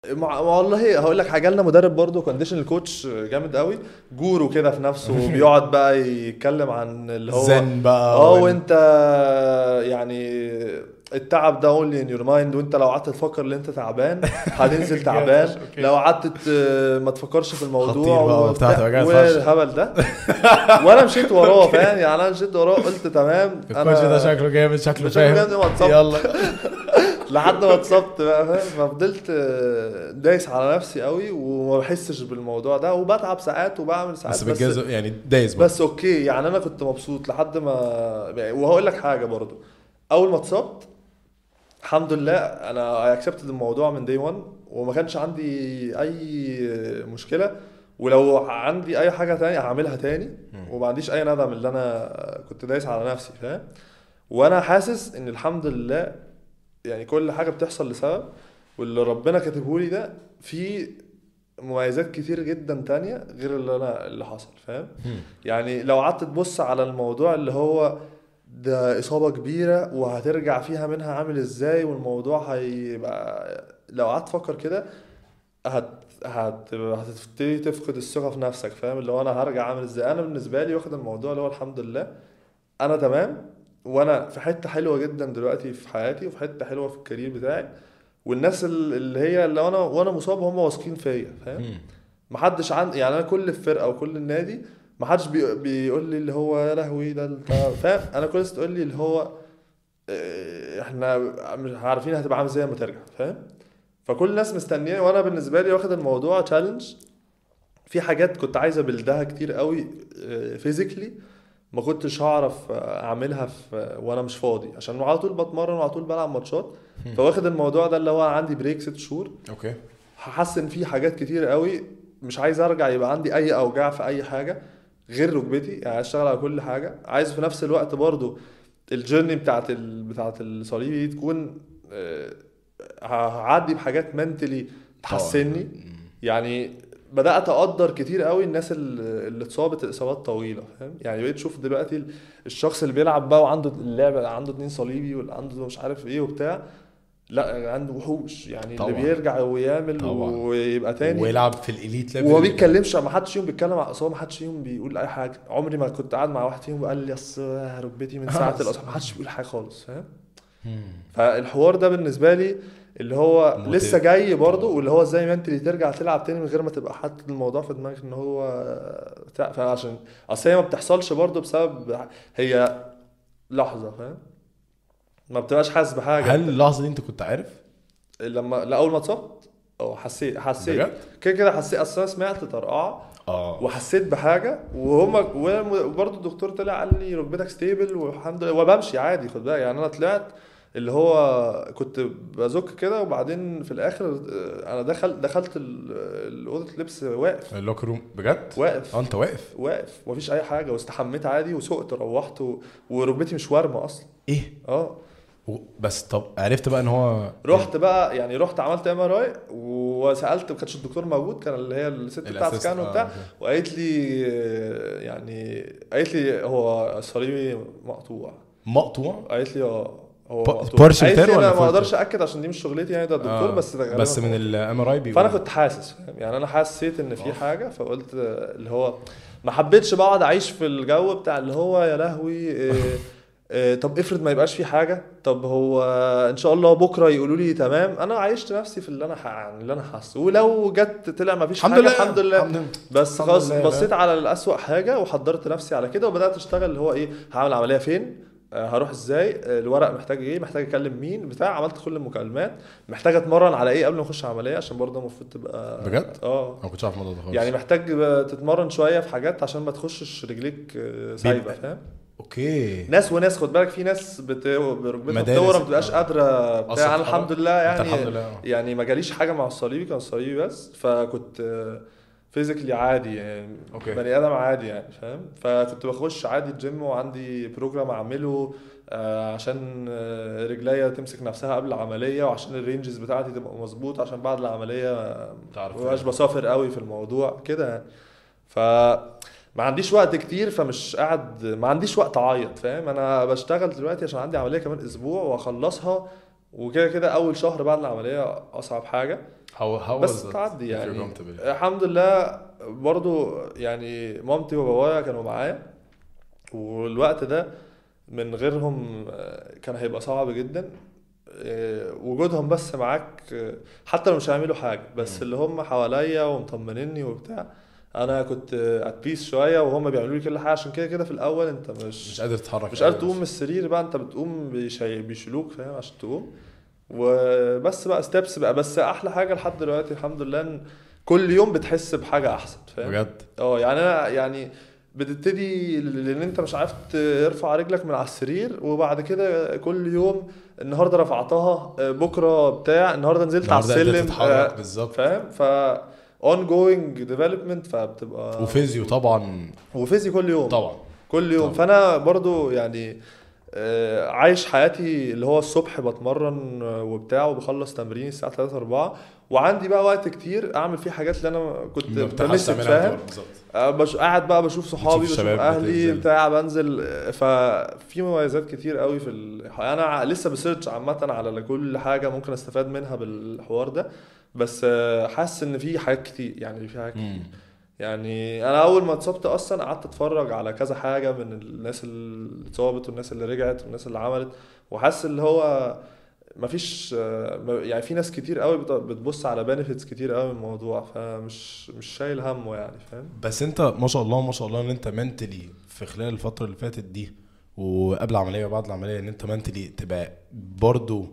مع... والله هقول لك حاجه لنا مدرب برضه كونديشن كوتش جامد قوي جورو كده في نفسه وبيقعد بقى يتكلم عن اللي هو زن بقى اه وال- وانت يعني التعب ده اونلي ان يور مايند وانت لو قعدت تفكر ان انت تعبان هتنزل تعبان أوكي. لو قعدت ت- ما تفكرش في الموضوع هتطير بقى وبتاع، وبتاع- تبقى قاعد فرش. والهبل ده وانا مشيت وراه فاهم يعني انا مشيت وراه قلت تمام الكوتش ده شكله جامد شكله شكله فاهم جامد ما اتصبت. يلا لحد ما اتصبت بقى فاهم ففضلت آه، دايس على نفسي قوي وما بحسش بالموضوع ده وبتعب ساعات وبعمل ساعات بس بالجاز يعني دايس بقى بس اوكي يعني انا كنت مبسوط لحد ما وهقول لك حاجه برضو اول ما اتصبت الحمد لله انا اكسبتد الموضوع من دي 1 وما كانش عندي اي مشكله ولو عندي اي حاجه تانية هعملها تاني وما عنديش اي ندم اللي انا كنت دايس على نفسي فاهم وانا حاسس ان الحمد لله يعني كل حاجه بتحصل لسبب واللي ربنا كاتبه لي ده في مميزات كتير جدا تانية غير اللي انا اللي حصل فاهم يعني لو قعدت تبص على الموضوع اللي هو ده إصابة كبيرة وهترجع فيها منها عامل ازاي والموضوع هيبقى لو قعدت تفكر كده هت هت هتبتدي تفقد الثقة في نفسك فاهم اللي هو انا هرجع عامل ازاي انا بالنسبة لي واخد الموضوع اللي هو الحمد لله انا تمام وانا في حتة حلوة جدا دلوقتي في حياتي وفي حتة حلوة في الكارير بتاعي والناس ال- اللي هي اللي انا وانا مصاب هم واثقين فيا فاهم محدش عن يعني انا كل الفرقه وكل النادي محدش بي... بيقول لي اللي هو يا لهوي ده انت فاهم انا كل الناس تقول لي اللي هو اه، احنا مش عارفين هتبقى عامل ازاي لما ترجع فاهم فكل الناس مستنياني وانا بالنسبه لي واخد الموضوع تشالنج في حاجات كنت عايز ابلدها كتير قوي فيزيكلي ما كنتش هعرف اه، اعملها في وانا مش فاضي عشان على طول بتمرن وعلى طول بلعب ماتشات فواخد الموضوع ده اللي هو عندي بريك ست شهور اوكي هحسن فيه حاجات كتير قوي مش عايز ارجع يبقى عندي اي اوجاع في اي حاجه غير ركبتي يعني عايز اشتغل على كل حاجه عايز في نفس الوقت برضو الجيرني بتاعت ال... بتاعت الصليبي دي تكون آه، هعدي بحاجات منتلي تحسني يعني بدات اقدر كتير قوي الناس اللي اللي اتصابت اصابات طويله فاهم يعني بقيت اشوف دلوقتي ال- الشخص اللي بيلعب بقى وعنده اللعبه عنده اتنين صليبي واللي عنده مش عارف ايه وبتاع لا عنده وحوش يعني طبعا. اللي بيرجع ويعمل طبعا. ويبقى تاني ويلعب في الاليت ليفل وما بيتكلمش ما حدش فيهم بيتكلم على اصابه ما حدش فيهم بيقول اي حاجه عمري ما كنت قاعد مع واحد فيهم وقال لي اصل ركبتي من ساعه آه. الاصابه ما حدش بيقول حاجه خالص فاهم مم. فالحوار ده بالنسبه لي اللي هو موتيف. لسه جاي برضه واللي هو ازاي منتلي ترجع تلعب تاني من غير ما تبقى حاطط الموضوع في دماغك ان هو بتاع فعشان اصل هي ما بتحصلش برضه بسبب هي لحظه فاهم ما بتبقاش حاسس بحاجه هل اللحظه دي انت كنت عارف؟ لما لا اول ما اتصبت اه حسيت حسيت بجد؟ كده كده حسيت اصل انا سمعت طرقعه اه وحسيت بحاجه وهم وبرضه الدكتور طلع قال لي ركبتك ستيبل والحمد لله وبمشي عادي خد بالك يعني انا طلعت اللي هو كنت بزك كده وبعدين في الاخر آه، انا دخل دخلت ال- اوضه اللبس واقف اللوكر روم بجد؟ واقف اه انت واقف واقف مفيش اي حاجه واستحميت عادي وسقت روحت و... وركبتي مش وارمه اصلا ايه؟ اه و- بس طب عرفت بقى ان هو رحت بقى يعني رحت عملت ام ار اي وسالت ما كانش الدكتور موجود كان اللي هي الست بتاعت الأسيست، سكان آه، وبتاع أوكي. وقالت لي آه، يعني قالت لي هو صليبي مقطوع مقطوع قالت لي اه هو ب- مقطوع بارشل قالت لي تير ولا انا ما فول اقدرش ااكد عشان دي مش شغلتي يعني ده الدكتور آه. بس ده غالباً بس من هو. الام ار اي فانا كنت حاسس فاهم؟ يعني انا حسيت ان آه. في حاجه فقلت آه، اللي هو ما حبيتش بقعد اعيش في الجو بتاع اللي هو يا لهوي آه، آه، طب افرض ما يبقاش في حاجه طب هو ان شاء الله بكره يقولوا لي تمام انا عايشت نفسي في اللي انا ح- يعني اللي انا حاسه ولو جت طلع ما فيش الحمد حاجه لله الحمد لله الحمد لله بس الحمد خلاص لله، بصيت على الأسوأ حاجة وحضرت نفسي على كده وبدأت أشتغل اللي هو إيه هعمل عملية فين آه، هروح ازاي آه، الورق محتاج ايه محتاج اكلم مين بتاع عملت كل المكالمات محتاج اتمرن على ايه قبل ما اخش عمليه عشان برضه المفروض تبقى بجد؟ اه انا ما كنتش عارف الموضوع ده خالص يعني محتاج بقى تتمرن شويه في حاجات عشان ما تخشش رجليك آه، سايبه بيبقى- فاهم اوكي ناس وناس خد بالك في ناس بت... بركبتها مدارس. بتدور ما بتبقاش آه. قادره بتاع أصلاً انا الحمد لله انت يعني الحمد لله آه. يعني ما جاليش حاجه مع الصليبي كان الصليبي بس فكنت فيزيكلي عادي يعني أوكي. بني ادم عادي يعني فاهم فكنت بخش عادي الجيم وعندي بروجرام اعمله آه، عشان آه، رجليا تمسك نفسها قبل العمليه وعشان الرينجز بتاعتي تبقى مظبوط عشان بعد العمليه ما تعرف مبقاش بسافر قوي في الموضوع كده يعني ف ما عنديش وقت كتير فمش قاعد ما عنديش وقت اعيط فاهم انا بشتغل دلوقتي عشان عندي عمليه كمان اسبوع واخلصها وكده كده اول شهر بعد العمليه اصعب حاجه how how بس was that تعدي if you're يعني comfortable? الحمد لله برضو يعني مامتي وبابايا كانوا معايا والوقت ده من غيرهم آه، كان هيبقى صعب جدا آه، وجودهم بس معاك آه، حتى لو مش هيعملوا حاجة بس مم. اللي هم حواليا ومطمنيني وبتاع انا كنت ات بيس شوية وهم بيعملوا لي كل حاجة عشان كده كده في الاول انت مش مش قادر تتحرك مش قادر أوي تقوم بس. من السرير بقى انت بتقوم بيشي... بيشيلوك فاهم عشان تقوم وبس بقى ستيبس بقى بس احلى حاجه لحد دلوقتي الحمد لله ان كل يوم بتحس بحاجه احسن فاهم بجد اه يعني انا يعني بتبتدي لان انت مش عارف ترفع رجلك من على السرير وبعد كده كل يوم النهارده رفعتها آه، بكره بتاع النهارده نزلت على النهارده قدرت السلم تتحرك آه، بالظبط فاهم ف اون جوينج ديفلوبمنت فبتبقى وفيزيو طبعا وفيزي كل يوم طبعا كل يوم طبعا. فانا برضو يعني آه، عايش حياتي اللي هو الصبح بتمرن آه، وبتاع وبخلص تمرين الساعه 3 4 وعندي بقى وقت كتير اعمل فيه حاجات اللي انا كنت ما بتلحقش بمسك تعملها فاهم دور، بالظبط آه، بش... قاعد بقى بشوف صحابي بتشوف بشوف الشباب اهلي بتنزل. بتاع بنزل آه، ففي مميزات كتير قوي في ال... انا ع- لسه بسيرش عامه على كل حاجه ممكن استفاد منها بالحوار ده بس آه، حاسس ان في حاجات كتير يعني في حاجات مم. يعني انا اول ما اتصبت اصلا قعدت اتفرج على كذا حاجه من الناس اللي اتصابت والناس اللي رجعت والناس اللي عملت وحاسس اللي هو مفيش آه، يعني في ناس كتير قوي بت- بتبص على بنفيتس كتير قوي من الموضوع فمش مش شايل همه يعني فاهم بس انت ما شاء الله ما شاء الله ان انت منتلي في خلال الفتره اللي فاتت دي وقبل العمليه وبعد العمليه ان انت منتلي تبقى برضو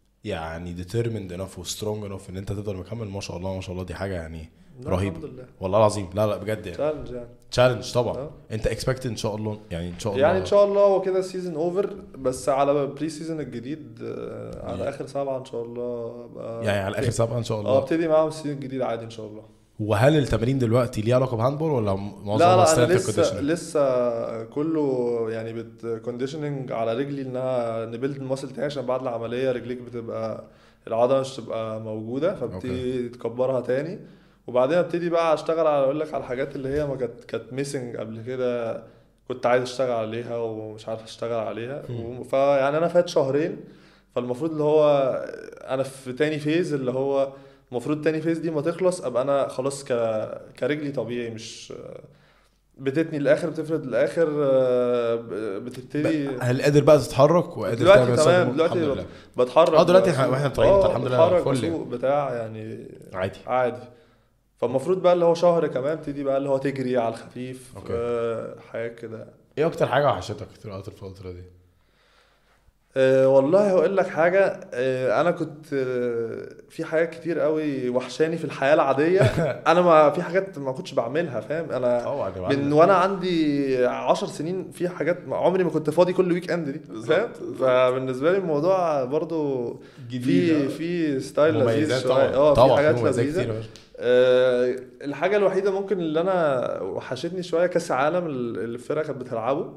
يعني determined enough و strong enough ان انت تفضل مكمل ما شاء الله ما شاء الله دي حاجه يعني لا، رهيب. الحمد لله والله العظيم لا لا بجد يعني تشالنج يعني تشالنج طبعا اه. انت اكسبكت ان شاء الله يعني ان شاء الله يعني ان شاء الله هو كده السيزون اوفر بس على بري سيزون الجديد آه، على يعني- اخر سبعه ان شاء الله ابقى يعني على اخر سبعه ان شاء اه الله ابتدي معاهم السيزون الجديد عادي ان شاء الله وهل التمرين دلوقتي ليه علاقه بهاندبول ولا معظمها لا لا strength انا and لسه conditioning؟ لسه كله يعني بت كونديشننج على رجلي انها نبيلد الماسل تاني عشان بعد العمليه رجليك بتبقى العضله مش تبقى موجوده فبتبتدي تكبرها تاني وبعدين ابتدي بقى اشتغل على اقول لك على الحاجات اللي هي ما كانت كانت ميسنج قبل كده كنت عايز اشتغل عليها ومش عارف اشتغل عليها مم. و- فيعني انا فات شهرين فالمفروض اللي هو انا في تاني فيز اللي هو المفروض تاني فيز دي ما تخلص ابقى انا خلاص ك... كرجلي طبيعي مش بتتني للاخر بتفرد للاخر آه، ب- بتبتدي هل قادر بقى تتحرك وقادر دلوقتي تعمل تمام، صدمة؟ دلوقتي الحمد لله بتحرك اه دلوقتي بسوق. احنا- واحنا طالعين اه، الحمد لله بتحرك فل يعني. بسوق بتاع يعني عادي عادي فالمفروض بقى اللي هو شهر كمان ابتدي بقى اللي هو تجري على الخفيف اوكي. آه، حاجات كده ايه اكتر حاجه وحشتك ثroughout الفتره دي أه والله هقول لك حاجة أه أنا كنت أه في حاجات كتير قوي وحشاني في الحياة العادية أنا ما في حاجات ما كنتش بعملها فاهم أنا طبعا يا من معلم. وأنا عندي عشر سنين في حاجات ما- عمري ما كنت فاضي كل ويك اند دي فاهم فبالنسبة لي الموضوع برضو في في ستايل لذيذ مميزات شوية طبعا اه في طبعا حاجات مميزات لذيذة كتير يا باشا. أه الحاجة الوحيدة ممكن اللي أنا وحشتني شوية كأس العالم اللي الفرقة كانت بتلعبه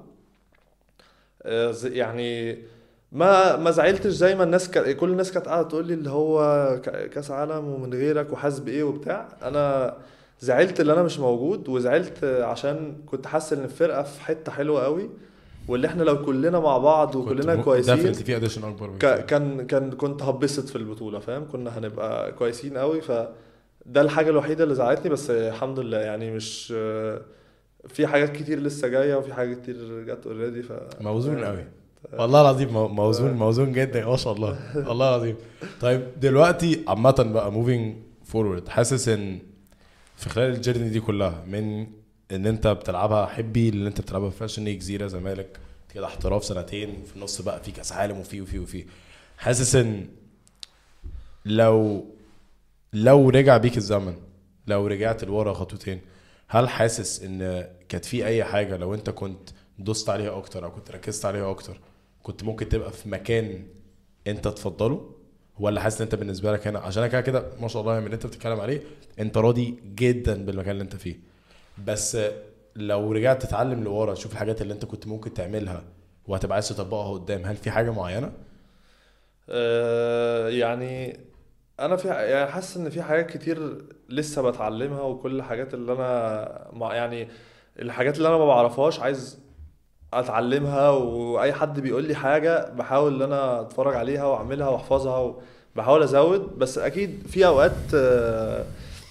أه زي- يعني ما ما زعلتش زي ما الناس ك... كل الناس كانت قاعدة تقول لي اللي هو ك- كأس عالم ومن غيرك وحاسس بإيه وبتاع أنا زعلت اللي أنا مش موجود وزعلت عشان كنت حاسس إن الفرقة في حتة حلوة قوي واللي إحنا لو كلنا مع بعض وكلنا كنت كويسين definitely في اديشن اكبر من ك- كده. كان كان كنت هبسط في البطولة فاهم كنا هنبقى كويسين قوي ف ده الحاجة الوحيدة اللي زعلتني بس الحمد لله يعني مش في حاجات كتير لسه جاية وفي حاجات كتير جت اوريدي ف موزون قوي والله العظيم مو- موزون موزون جدا ما شاء الله والله العظيم طيب دلوقتي عامة بقى موفينج فورورد حاسس ان في خلال الجيرني دي كلها من ان انت بتلعبها حبي اللي انت بتلعبها في فاشن ليج جزيره زمالك كده احتراف سنتين وفي النص بقى في كاس عالم وفي وفي وفي حاسس ان لو لو رجع بيك الزمن لو رجعت لورا خطوتين هل حاسس ان كانت في اي حاجه لو انت كنت دوست عليها اكتر او كنت ركزت عليها اكتر كنت ممكن تبقى في مكان انت تفضله ولا حاسس ان انت بالنسبه لك هنا عشان أنا كده كده ما شاء الله من اللي انت بتتكلم عليه انت راضي جدا بالمكان اللي انت فيه بس لو رجعت تتعلم لورا تشوف الحاجات اللي انت كنت ممكن تعملها وهتبقى عايز تطبقها قدام هل في حاجه معينه آه، يعني انا في يعني حاسس ان في حاجات كتير لسه بتعلمها وكل الحاجات اللي انا مع يعني الحاجات اللي انا ما بعرفهاش عايز اتعلمها واي حد بيقول لي حاجه بحاول ان انا اتفرج عليها واعملها واحفظها و... بحاول ازود بس اكيد في اوقات آه،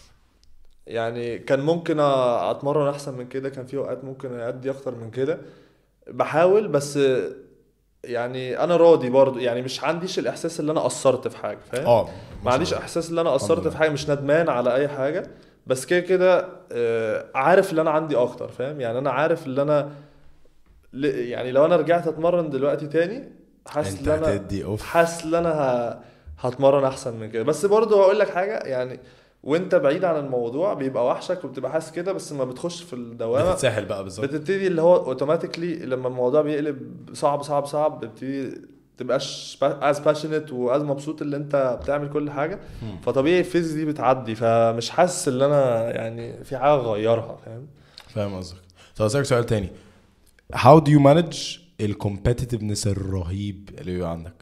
يعني كان ممكن اتمرن احسن من كده كان في اوقات ممكن ادي اكتر من كده بحاول بس آه، يعني انا راضي برضو يعني مش عنديش الاحساس اللي انا قصرت في حاجه فاهم اه ما عنديش احساس ان انا الحمد قصرت لله. في حاجه مش ندمان على اي حاجه بس كده كده آه، عارف ان انا عندي اكتر فاهم يعني انا عارف ان انا ل- يعني لو انا رجعت اتمرن دلوقتي تاني حاسس انت ان انا هتدي اوف حاسس ان انا ه- هتمرن احسن من كده بس برضه هقول لك حاجه يعني وانت بعيد عن الموضوع بيبقى وحشك وبتبقى حاسس كده بس ما بتخش في الدوامه بتتساحل بقى بالظبط بتبتدي اللي هو اوتوماتيكلي لما الموضوع بيقلب صعب صعب صعب بتبتدي تبقاش از باشنت واز مبسوط اللي انت بتعمل كل حاجه مم. فطبيعي الفيز دي بتعدي فمش حاسس ان انا يعني في حاجه اغيرها فاهم فاهم قصدك طب اسالك سؤال تاني how do you manage الكومبetitiveness الرهيب اللي بيبقى عندك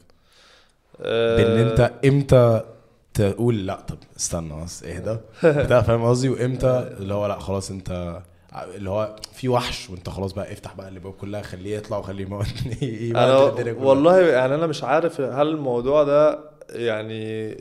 بان انت امتى تقول لا طب استنى بس اهدى بتاع فاهم قصدي وامتى اللي هو لا خلاص انت اللي هو في وحش وانت خلاص بقى افتح بقى اللي كلها خليه يطلع وخليه يموتني انا يبهدل الدنيا كلها. والله يعني انا مش عارف هل الموضوع ده يعني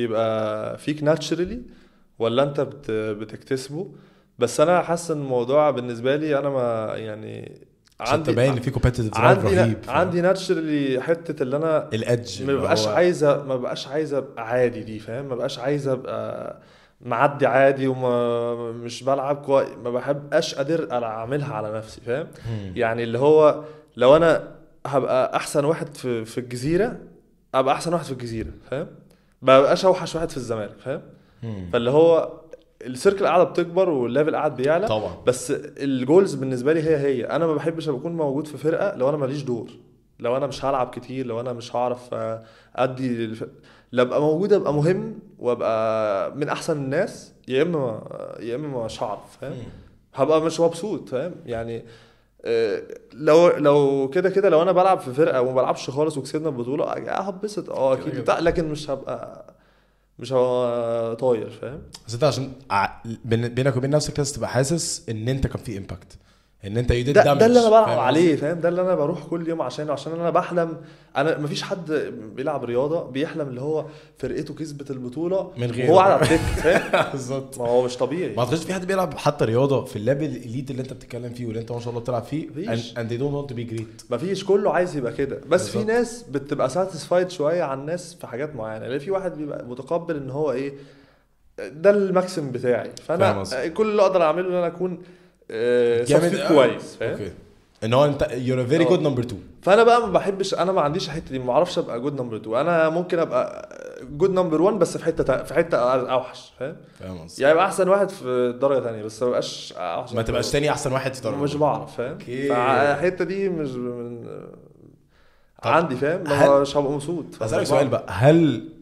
بيبقى فيك ناتشرالي ولا انت بت بتكتسبه بس انا حاسس ان الموضوع بالنسبه لي انا ما يعني عشان انت باين ان في كومبتيتيف درايف عندي رهيب فاهم؟ عندي ناتشرالي حته اللي انا الادج ما بقاش عايز ما بقاش عايز ابقى عادي دي فاهم ما بقاش عايز ابقى معدي عادي وما مش بلعب كويس ما بحبش قادر اعملها على نفسي فاهم يعني اللي هو لو انا هبقى احسن واحد في في الجزيره ابقى احسن واحد في الجزيره فاهم ما بقاش اوحش واحد في الزمالك فاهم فاللي هو السيركل قاعده بتكبر والليفل قاعد بيعلى طبعا بس الجولز بالنسبه لي هي هي انا ما بحبش اكون موجود في فرقه لو انا ماليش دور لو انا مش هلعب كتير لو انا مش هعرف آه، ادي الف... لا ابقى موجود ابقى مهم وابقى من احسن الناس يا اما يا اما مش هعرف فاهم هبقى مش مبسوط فاهم يعني آه، لو لو كده كده لو انا بلعب في فرقه وما بلعبش خالص وكسبنا البطوله آه، هبسط اه كده اكيد كده. بتاع لكن مش هبقى مش هبقى طاير فاهم بس انت عشان ع- بين- بينك وبين نفسك لازم تبقى حاسس ان انت كان في امباكت ان انت يو ده, ده اللي انا بلعب عليه فاهم ده اللي انا بروح كل يوم عشانه عشان انا بحلم انا مفيش حد بيلعب رياضه بيحلم اللي هو فرقته كسبت البطوله من غيره. وهو قاعد على الدكه فاهم بالظبط ما هو مش طبيعي ما اعتقدش في حد بيلعب حتى رياضه في الليفل الاليت اللي انت بتتكلم فيه واللي انت ما شاء الله بتلعب فيه مفيش. and, and they don't want to be great مفيش كله عايز يبقى كده بس في بالظبط. ناس بتبقى ساتيسفايد شويه عن الناس في حاجات معينه لان في واحد بيبقى متقبل ان هو ايه ده الماكسيم بتاعي فاهم فانا قصدك. كل اللي اقدر اعمله ان انا اكون آه، جامد سبستيت قوي. كويس فاهم اوكي ان هو انت you're a very اه. good number two فانا بقى ما بحبش انا ما عنديش الحته دي ما بعرفش ابقى جود نمبر 2 انا ممكن ابقى جود نمبر 1 بس في حته تا- في حته اوحش فاهم فاهم قصدي يعني ابقى احسن واحد في درجه ثانيه بس ما بقاش اوحش ما تبقاش تاني احسن واحد في درجه مش بعرف فاهم اوكي. فالحته دي مش من طب عندي فاهم هل- مش هبقى مبسوط اسالك سؤال بقى هل